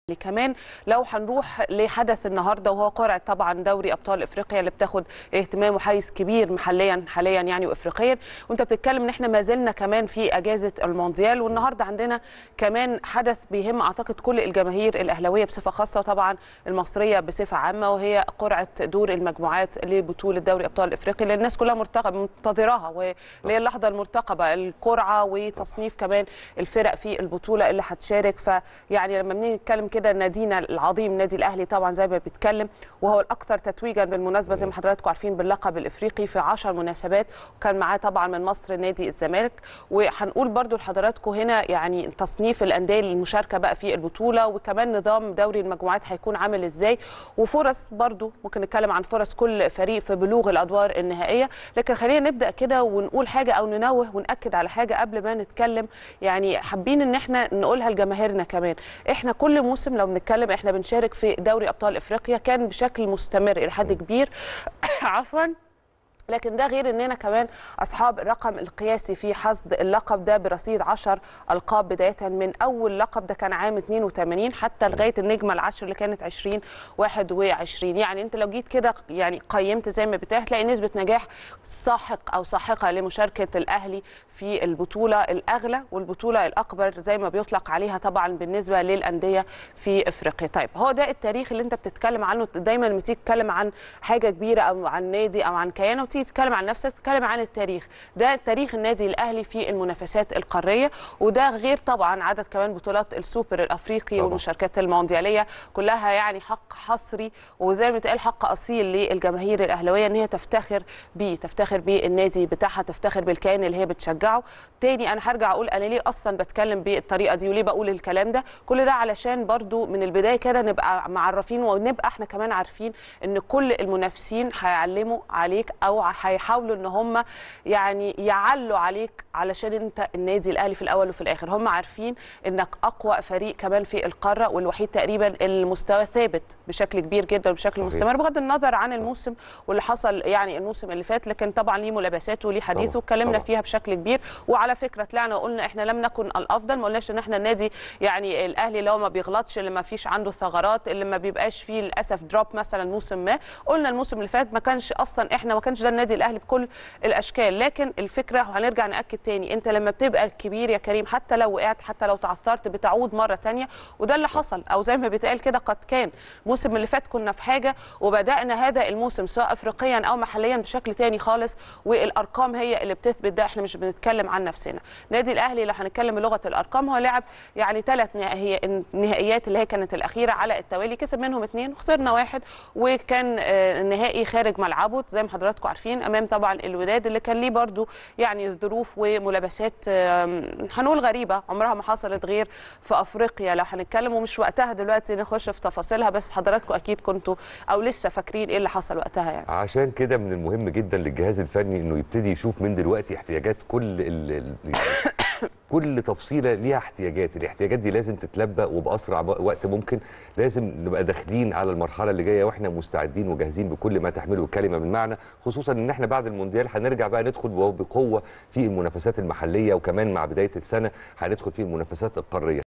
كمان لو هنروح لحدث النهارده وهو قرعه طبعا دوري ابطال افريقيا اللي بتاخد اهتمام وحيز كبير محليا حاليا يعني وافريقيا وانت بتتكلم ان احنا ما زلنا كمان في اجازه المونديال والنهارده عندنا كمان حدث بيهم اعتقد كل الجماهير الاهلاويه بصفه خاصه وطبعا المصريه بصفه عامه وهي قرعه دور المجموعات لبطوله دوري ابطال افريقيا اللي الناس كلها مرتقبه منتظراها واللي هي اللحظه المرتقبه القرعه وتصنيف كمان الفرق في البطوله اللي هتشارك فيعني لما بنيجي نتكلم كده نادينا العظيم نادي الاهلي طبعا زي ما بيتكلم وهو الاكثر تتويجا بالمناسبه زي ما حضراتكم عارفين باللقب الافريقي في 10 مناسبات وكان معاه طبعا من مصر نادي الزمالك وهنقول برضو لحضراتكم هنا يعني تصنيف الانديه المشاركه بقى في البطوله وكمان نظام دوري المجموعات هيكون عامل ازاي وفرص برضو ممكن نتكلم عن فرص كل فريق في بلوغ الادوار النهائيه لكن خلينا نبدا كده ونقول حاجه او ننوه وناكد على حاجه قبل ما نتكلم يعني حابين ان احنا نقولها لجماهيرنا كمان احنا كل موسم لو بنتكلم احنا بنشارك في دوري ابطال افريقيا كان بشكل مستمر الى حد كبير عفوا لكن ده غير اننا كمان اصحاب الرقم القياسي في حصد اللقب ده برصيد 10 القاب بدايه من اول لقب ده كان عام 82 حتى لغايه النجمه العشر اللي كانت 2021 يعني انت لو جيت كده يعني قيمت زي ما بتاع هتلاقي نسبه نجاح ساحق او ساحقه لمشاركه الاهلي في البطوله الاغلى والبطوله الاكبر زي ما بيطلق عليها طبعا بالنسبه للانديه في افريقيا طيب هو ده التاريخ اللي انت بتتكلم عنه دايما لما تيجي تتكلم عن حاجه كبيره او عن نادي او عن كيان وتيجي تتكلم عن نفسك تتكلم عن التاريخ ده تاريخ النادي الاهلي في المنافسات القاريه وده غير طبعا عدد كمان بطولات السوبر الافريقي طبعا. والمشاركات الموندياليه كلها يعني حق حصري وزي ما بيتقال حق اصيل للجماهير الاهلاويه ان هي تفتخر بيه تفتخر بالنادي بتاعها تفتخر بالكيان اللي هي بتشجعه تاني انا هرجع اقول انا ليه اصلا بتكلم بالطريقه دي وليه بقول الكلام ده كل ده علشان برضو من البدايه كده نبقى معرفين ونبقى احنا كمان عارفين ان كل المنافسين هيعلموا عليك او هيحاولوا ان هم يعني يعلوا عليك علشان انت النادي الاهلي في الاول وفي الاخر هم عارفين انك اقوى فريق كمان في القاره والوحيد تقريبا المستوى ثابت بشكل كبير جدا وبشكل صحيح. مستمر بغض النظر عن الموسم واللي حصل يعني الموسم اللي فات لكن طبعا ليه ملابساته وليه حديثه طبعاً، واتكلمنا طبعاً. فيها بشكل كبير وعلى فكره طلعنا وقلنا احنا لم نكن الافضل ما قلناش ان احنا النادي يعني الاهلي اللي هو ما بيغلطش اللي ما فيش عنده ثغرات اللي ما بيبقاش فيه للاسف دروب مثلا موسم ما قلنا الموسم اللي فات ما كانش اصلا احنا ما كانش ده النادي الاهلي بكل الاشكال لكن الفكره وهنرجع ناكد تاني انت لما بتبقى كبير يا كريم حتى لو وقعت حتى لو تعثرت بتعود مره تانية وده اللي حصل او زي ما بيتقال كده قد كان الموسم اللي فات كنا في حاجه وبدانا هذا الموسم سواء افريقيا او محليا بشكل تاني خالص والارقام هي اللي بتثبت ده احنا مش بنتكلم عن نفسنا نادي الاهلي لو هنتكلم بلغه الارقام هو لعب يعني ثلاث نهائيات اللي هي كانت الاخيره على التوالي كسب منهم اثنين وخسرنا واحد وكان آه، النهائي خارج ملعبه زي ما حضراتكم عارفين امام طبعا الوداد اللي كان ليه برضو يعني ظروف وملابسات آم، هنقول غريبه عمرها ما حصلت غير في افريقيا لو هنتكلم ومش وقتها دلوقتي نخش في تفاصيلها بس حضراتكم اكيد كنتوا او لسه فاكرين ايه اللي حصل وقتها يعني عشان كده من المهم جدا للجهاز الفني انه يبتدي يشوف من دلوقتي احتياجات كل ال ال كل تفصيله ليها احتياجات الاحتياجات دي لازم تتلبى وباسرع وقت ممكن لازم نبقى داخلين على المرحله اللي جايه واحنا مستعدين وجاهزين بكل ما تحمله الكلمه من معنى خصوصا ان احنا بعد المونديال هنرجع بقى ندخل بقوه في المنافسات المحليه وكمان مع بدايه السنه هندخل في المنافسات القاريه